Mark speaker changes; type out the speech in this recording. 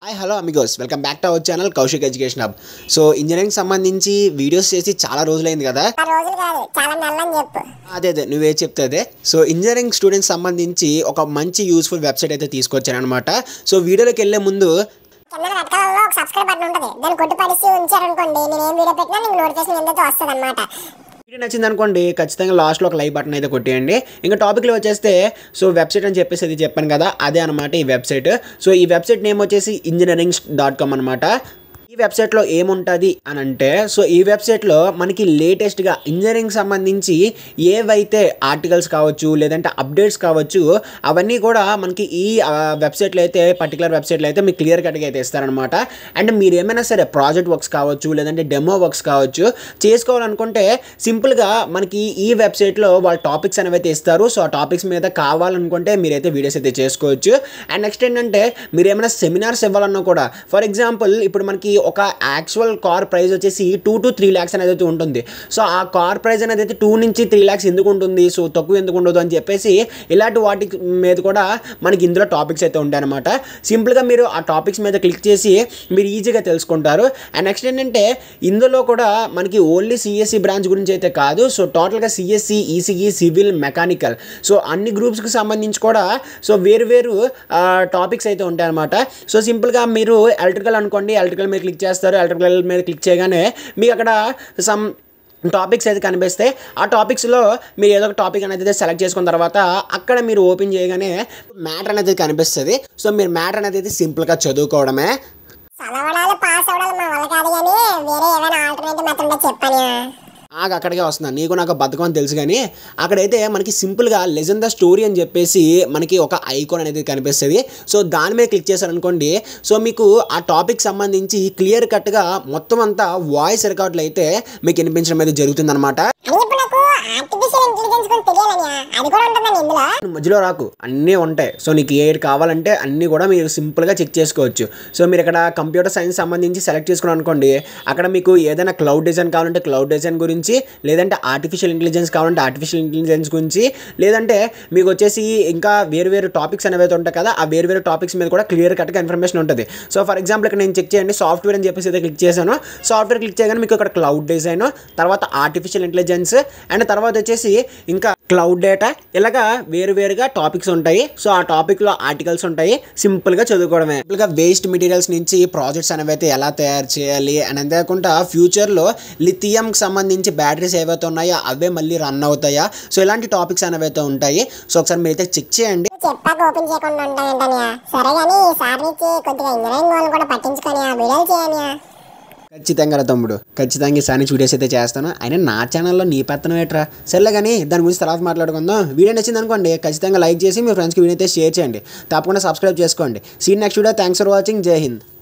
Speaker 1: hi hello amigos welcome back to our channel Kaushik education hub so engineering సంబంధించి videos చేసి చాలా రోజులైంది కదా
Speaker 2: ఆ రోజులు కాదు చాలా నెలని చెప్పు
Speaker 1: అదే అదే నువ్వే చెప్తే అదే సో ఇంజనీరింగ్ స్టూడెంట్స్ సంబంధించి ఒక మంచి యూస్ఫుల్ వెబ్సైట్ అయితే తీసుకొచ్చాను అనమాట సో వీడియోలోకి వెళ్ళే ముందు
Speaker 2: కింద రెడ్ కలర్ లో ఒక సబ్స్క్రైబ్ బటన్ ఉంటుంది దాన్ని కొట్టి పడిసి ఉంచారనుకోండి నేను ఏం వీడియో పెట్టినా నీకు నోటిఫికేషన్ ఎంతో వస్తుంది అనమాట
Speaker 1: వీడియో నచ్చింది అనుకోండి ఖచ్చితంగా లాస్ట్లో ఒక లైక్ బటన్ అయితే కొట్టేయండి ఇంకా టాపిక్లో వచ్చేస్తే సో వెబ్సైట్ అని చెప్పేసి అది చెప్పాను కదా అదే అనమాట ఈ వెబ్సైట్ సో ఈ వెబ్సైట్ నేమ్ వచ్చేసి ఇంజనీరింగ్ డాట్ కామ్ అనమాట ఈ వెబ్సైట్లో ఏముంటుంది అని అంటే సో ఈ వెబ్సైట్లో మనకి లేటెస్ట్గా ఇంజనీరింగ్ సంబంధించి ఏవైతే ఆర్టికల్స్ కావచ్చు లేదంటే అప్డేట్స్ కావచ్చు అవన్నీ కూడా మనకి ఈ ఆ, వెబ్సైట్లో అయితే పర్టికులర్ వెబ్సైట్లో అయితే మీకు క్లియర్ కట్గా అయితే ఇస్తారనమాట అండ్ మీరు ఏమైనా సరే ప్రాజెక్ట్ వర్క్స్ కావచ్చు లేదంటే డెమో వర్క్స్ కావచ్చు చేసుకోవాలనుకుంటే సింపుల్గా మనకి ఈ వెబ్సైట్లో వాళ్ళ టాపిక్స్ అనేవి అయితే ఇస్తారు సో ఆ టాపిక్స్ మీద కావాలనుకుంటే మీరైతే వీడియోస్ అయితే చేసుకోవచ్చు అండ్ నెక్స్ట్ ఏంటంటే మీరు ఏమైనా సెమినార్స్ ఇవ్వాలన్నా కూడా ఫర్ ఎగ్జాంపుల్ ఇప్పుడు మనకి ఒక యాక్చువల్ కార్ ప్రైస్ వచ్చేసి టూ టు త్రీ ల్యాక్స్ అనేది అయితే ఉంటుంది సో ఆ కార్ ప్రైస్ అనేది అయితే టూ నుంచి త్రీ ల్యాక్స్ ఎందుకు ఉంటుంది సో తక్కువ ఎందుకు ఉండదు అని చెప్పేసి ఇలాంటి వాటి మీద కూడా మనకి ఇందులో టాపిక్స్ అయితే ఉంటాయన్నమాట సింపుల్గా మీరు ఆ టాపిక్స్ మీద క్లిక్ చేసి మీరు ఈజీగా తెలుసుకుంటారు అండ్ నెక్స్ట్ ఏంటంటే ఇందులో కూడా మనకి ఓన్లీ సిఎస్సి బ్రాంచ్ గురించి అయితే కాదు సో టోటల్గా CSC ECE civil mechanical so అన్ని గ్రూప్స్కి సంబంధించి కూడా సో వేరు వేరు టాపిక్స్ అయితే ఉంటాయన్నమాట సో సింపుల్గా మీరు ఎలక్ట్రికల్ అనుకోండి ఎలక్ట్రికల్ మీద క్లిక్ చేస్తారు ఎలక్ట్రికల్ మీద క్లిక్ చేయగానే మీకు అక్కడ సమ్ టాపిక్స్ అయితే కనిపిస్తే ఆ టాపిక్స్లో మీరు ఏదో ఒక టాపిక్ అనేది అయితే సెలెక్ట్ చేసుకున్న తర్వాత అక్కడ మీరు ఓపెన్ చేయగానే మ్యాటర్ అనేది కనిపిస్తుంది సో మీరు మ్యాటర్ అనేది అయితే సింపుల్గా చదువుకోవడమే
Speaker 2: చదవడాలు పాస్ అవ్వడాలు మా వల్ల కాదు కానీ వేరే ఏమైనా ఆల్టర్నేటివ్ మెథడ్ ఉంటే చెప్పాను
Speaker 1: నాకు అక్కడికే వస్తున్నాను నీకు నాకు బద్ధకం అని తెలుసు కానీ అక్కడైతే మనకి సింపుల్గా లెజన్ ద స్టోరీ అని చెప్పేసి మనకి ఒక ఐకాన్ అనేది కనిపిస్తుంది సో దాని మీద క్లిక్ చేశారనుకోండి సో మీకు ఆ టాపిక్ సంబంధించి క్లియర్ కట్గా మొత్తం అంతా వాయిస్ రికార్డులు అయితే మీకు వినిపించడం అయితే జరుగుతుందన్నమాట
Speaker 2: అని ఇప్పుడు నాకు ఆర్టిఫిషియల్ ఇంటెలిజెన్స్ గురించి తెలియాలని అది కూడా ఉంటుందండి ఇందులో
Speaker 1: నువ్వు మధ్యలో రాకు అన్నీ ఉంటాయి సో నీకు ఏది కావాలంటే అన్నీ కూడా మీరు సింపుల్గా చెక్ చేసుకోవచ్చు సో మీరు ఇక్కడ కంప్యూటర్ సైన్స్ సంబంధించి సెలెక్ట్ చేసుకున్నాను అనుకోండి అక్కడ మీకు ఏదైనా క్లౌడ్ డిజైన్ కావాలంటే క్లౌడ్ డిజైన్ గురించి లేదంటే ఆర్టిఫిషియల్ ఇంటెలిజెన్స్ కావాలంటే ఆర్టిఫిషియల్ ఇంటెలిజెన్స్ గురించి లేదంటే మీకు వచ్చేసి ఇంకా వేరు వేరు టాపిక్స్ అనేవి అయితే ఉంటాయి కదా ఆ వేరు వేరు టాపిక్స్ మీద కూడా క్లియర్ కట్గా ఇన్ఫర్మేషన్ ఉంటుంది సో ఫర్ ఎగ్జాంపుల్ ఇక్కడ నేను చెక్ చేయండి సాఫ్ట్వేర్ అని చెప్పేసి అయితే క్లిక్ చేశాను సాఫ్ట్వేర్ క్లిక్ చేయగానే మీకు ఇక్కడ క్లౌడ్ డిజైన్ తర్వాత ఆర్టిఫిషియల్ ఇంటెలిజెన్స్ అండ్ తర్వాత వచ్చేసి ఇంకా క్లౌడ్ డేటా ఇలాగా వేరు వేరుగా టాపిక్స్ ఉంటాయి సో ఆ టాపిక్లో ఆర్టికల్స్ ఉంటాయి సింపుల్గా చదువుకోవడమే సింపుల్గా వేస్ట్ మెటీరియల్స్ నుంచి ప్రాజెక్ట్స్ అనేవి అయితే ఎలా తయారు చేయాలి అని అంతేకాకుండా ఫ్యూచర్లో లిథియంకి సంబంధించి బ్యాటరీస్ ఏవైతే ఉన్నాయో అవే మళ్ళీ రన్ అవుతాయా సో ఇలాంటి టాపిక్స్ అనేవి అయితే ఉంటాయి సో ఒకసారి మీరైతే చెక్ చేయండి
Speaker 2: నువ్వు చెప్పాక ఓపెన్ చేయకుండా ఉంటానంటనియా సరే కానీ సార్ నుంచి కొద్దిగా ఇంజనీరింగ్ వాళ్ళు కూడా పట్టించుకొని ఆ వీడియోలు చేయనియా
Speaker 1: ఖచ్చితంగా రా తమ్ముడు ఖచ్చితంగా ఈసారి వీడియోస్ అయితే చేస్తాను అయినా నా ఛానల్లో నీ పెత్తనం ఏట్రా సర్లే కానీ దాని గురించి తర్వాత మాట్లాడుకుందాం వీడియో నచ్చింది అనుకోండి ఖచ్చితంగా లైక్ చేసి మీ ఫ్రెండ్స్కి వీడియో అయితే షేర్ చేయండి తప్పకుండా సబ్స్క్రైబ్ చేసుకోండి see next video thanks for watching Jai Hind